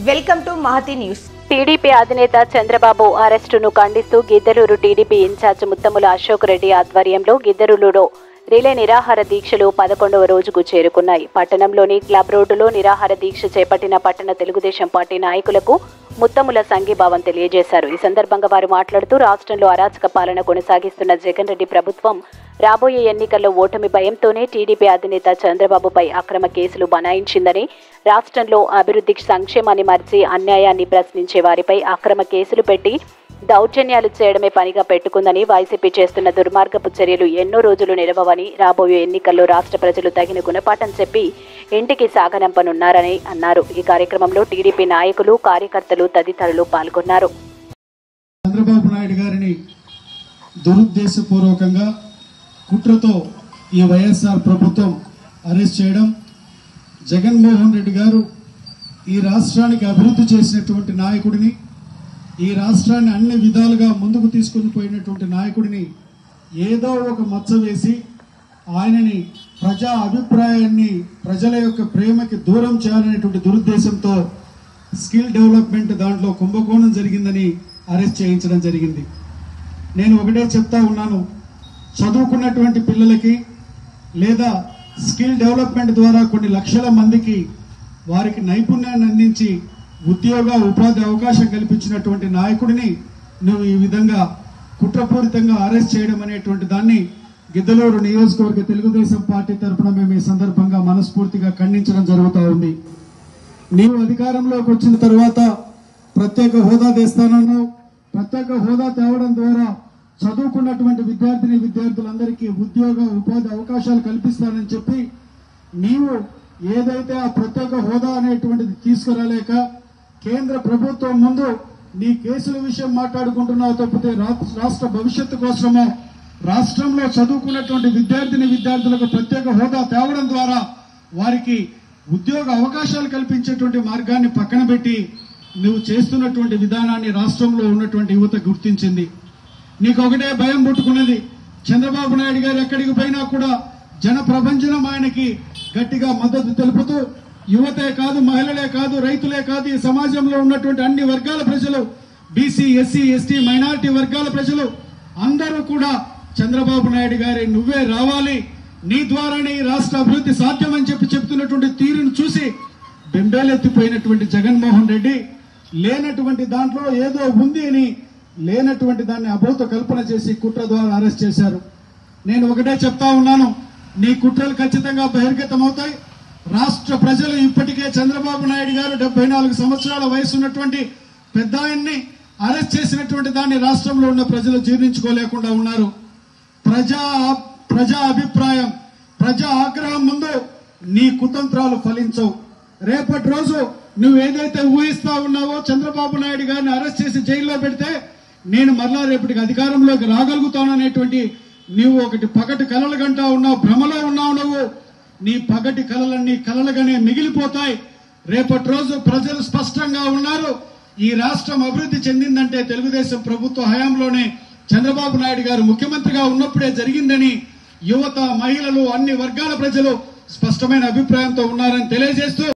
welcome to Mahathi news TDP అధినేత చంద్రబాబు అరెస్టును ఖండిస్తూ గిద్దరూరు టీడీపీ ఇన్ఛార్జ్ ముత్తముల అశోక్ రెడ్డి ఆధ్వర్యంలో గిద్దరూరులో రిలే నిరాహార దీక్షలు పదకొండవ రోజుకు చేరుకున్నాయి పట్టణంలోని క్లబ్ రోడ్డులో నిరాహార దీక్ష చేపట్టిన పట్టణ తెలుగుదేశం పార్టీ నాయకులకు ముత్తముల సంఘీభావం తెలియజేశారు ఈ సందర్భంగా వారు మాట్లాడుతూ రాష్ట్రంలో అరాచక పాలన కొనసాగిస్తున్న జగన్ రెడ్డి ప్రభుత్వం రాబోయే ఎన్నికల్లో ఓటమి భయంతోనే టీడీపీ అధినేత చంద్రబాబుపై అక్రమ కేసులు బనాయించిందని రాష్ట్రంలో అభివృద్ధి సంక్షేమాన్ని మరిచి అన్యాయాన్ని ప్రశ్నించే వారిపై అక్రమ కేసులు పెట్టి దౌర్జన్యాలు చేయడమే పనిగా పెట్టుకుందని వైసీపీ చేస్తున్న దుర్మార్గపు చర్యలు ఎన్నో రోజులు నిలవవని రాబోయే ఎన్నికల్లో రాష్ట్ర ప్రజలు తగిన గుణపాఠం చెప్పి ఇంటికి సాగనంపనున్నారని అన్నారు ఈ కార్యక్రమంలో టీడీపీ నాయకులు కార్యకర్తలు తదితరులు పాల్గొన్నారు చంద్రబాబు నాయుడు గారిని దురుద్దేశపూర్వకంగా కుట్రతో ఈ వైఎస్ఆర్ ప్రభుత్వం అరెస్ట్ చేయడం జగన్మోహన్ రెడ్డి గారు ఈ రాష్ట్రానికి అభివృద్ధి చేసినటువంటి నాయకుడిని ఈ రాష్ట్రాన్ని అన్ని విధాలుగా ముందుకు తీసుకుని పోయినటువంటి నాయకుడిని ఏదో ఒక మచ్చ వేసి ఆయనని ప్రజా అభిప్రాయాన్ని ప్రజల యొక్క ప్రేమకి దూరం చేయాలనేటువంటి దురుద్దేశంతో స్కిల్ డెవలప్మెంట్ దాంట్లో కుంభకోణం జరిగిందని అరెస్ట్ చేయించడం జరిగింది నేను ఒకటే చెప్తా ఉన్నాను చదువుకున్నటువంటి పిల్లలకి లేదా స్కిల్ డెవలప్మెంట్ ద్వారా కొన్ని లక్షల మందికి వారికి నైపుణ్యాన్ని అందించి ఉద్యోగ ఉపాధి అవకాశం కల్పించినటువంటి నాయకుడిని నువ్వు ఈ విధంగా కుట్రపూరితంగా అరెస్ట్ చేయడం అనేటువంటి దాన్ని గిద్దలూరు నియోజకవర్గ తెలుగుదేశం పార్టీ తరఫున మేము ఈ సందర్భంగా మనస్ఫూర్తిగా ఖండించడం జరుగుతూ ఉంది నీవు అధికారంలోకి వచ్చిన తర్వాత ప్రత్యేక హోదా తెస్తానన్నావు ప్రత్యేక హోదా తేవడం ద్వారా చదువుకున్నటువంటి విద్యార్థిని విద్యార్థులందరికీ ఉద్యోగ ఉపాధి అవకాశాలు కల్పిస్తానని చెప్పి నీవు ఏదైతే ఆ ప్రత్యేక హోదా అనేటువంటిది తీసుకురాలేక కేంద్ర ప్రభుత్వం ముందు నీ కేసుల విషయం మాట్లాడుకుంటున్నావు తప్పితే రా- రాష్ట్ర భవిష్యత్తు కోసమో రాష్ట్రంలో చదువుకున్నటువంటి విద్యార్థిని విద్యార్థులకు ప్రత్యేక హోదా తేవడం ద్వారా వారికి ఉద్యోగ అవకాశాలు కల్పించేటువంటి మార్గాన్ని పక్కన పెట్టి నువ్వు చేస్తున్నటువంటి విధానాన్ని రాష్ట్రంలో ఉన్నటువంటి యువత గుర్తించింది నీకు ఒకటే భయం పుట్టుకున్నది చంద్రబాబు నాయుడు గారు ఎక్కడికి పోయినా కూడా జన ప్రపంచనం ఆయనకి గట్టిగా మద్దతు తెలుపుతూ యువతే కాదు మహిళలే కాదు రైతులే కాదు ఈ సమాజంలో ఉన్నటువంటి అన్ని వర్గాల ప్రజలు బీసీ ఎస్సీ ఎస్టీ మైనారిటీ వర్గాల ప్రజలు అందరూ కూడా చంద్రబాబు నాయుడు గారి నువ్వే రావాలి నీ ద్వారానే ఈ రాష్ట్ర అభివృద్ధి సాధ్యమని చెప్పి చెప్తున్నటువంటి తీరును చూసి బెంబేలెత్తిపోయినటువంటి జగన్మోహన్ రెడ్డి లేనటువంటి దాంట్లో ఏదో ఉంది అని లేనటువంటి దాన్ని అభూత కల్పన చేసి కుట్ర ద్వారా అరెస్ట్ చేశారు నేను ఒకటే చెప్తా ఉన్నాను నీ కుట్రలు ఖచ్చితంగా బహిర్గతం అవుతాయి రాష్ట్ర ప్రజలు ఇప్పటికే చంద్రబాబు నాయుడు గారు డెబ్బై నాలుగు సంవత్సరాల వయసు ఉన్నటువంటి పెద్ద ఆయన్ని అరెస్ట్ చేసినటువంటి దాన్ని రాష్ట్రంలో ఉన్న ప్రజలు జీర్ణించుకోలేకుండా ఉన్నారు ప్రజా ప్రజా అభిప్రాయం ప్రజా ఆగ్రహం ముందు నీ కుతంత్రాలు ఫలించవు రేపటి రోజు నువ్వు ఏదైతే ఊహిస్తా ఉన్నావో చంద్రబాబు నాయుడు గారిని అరెస్ట్ చేసి జైల్లో పెడితే నేను మరలా రేపటికి అధికారంలోకి రాగలుగుతాను అనేటువంటి నీవు ఒకటి పగటి కలలు గంటా ఉన్నావు భ్రమలో ఉన్నావు నువ్వు నీ పగటి కలలన్నీ కలలుగానే మిగిలిపోతాయి రేపటి రోజు ప్రజలు స్పష్టంగా ఉన్నారు ఈ రాష్ట్రం అభివృద్ధి చెందిందంటే తెలుగుదేశం ప్రభుత్వ హయాంలోనే చంద్రబాబు నాయుడు గారు ముఖ్యమంత్రిగా ఉన్నప్పుడే జరిగిందని యువత మహిళలు అన్ని వర్గాల ప్రజలు స్పష్టమైన అభిప్రాయంతో ఉన్నారని తెలియజేస్తూ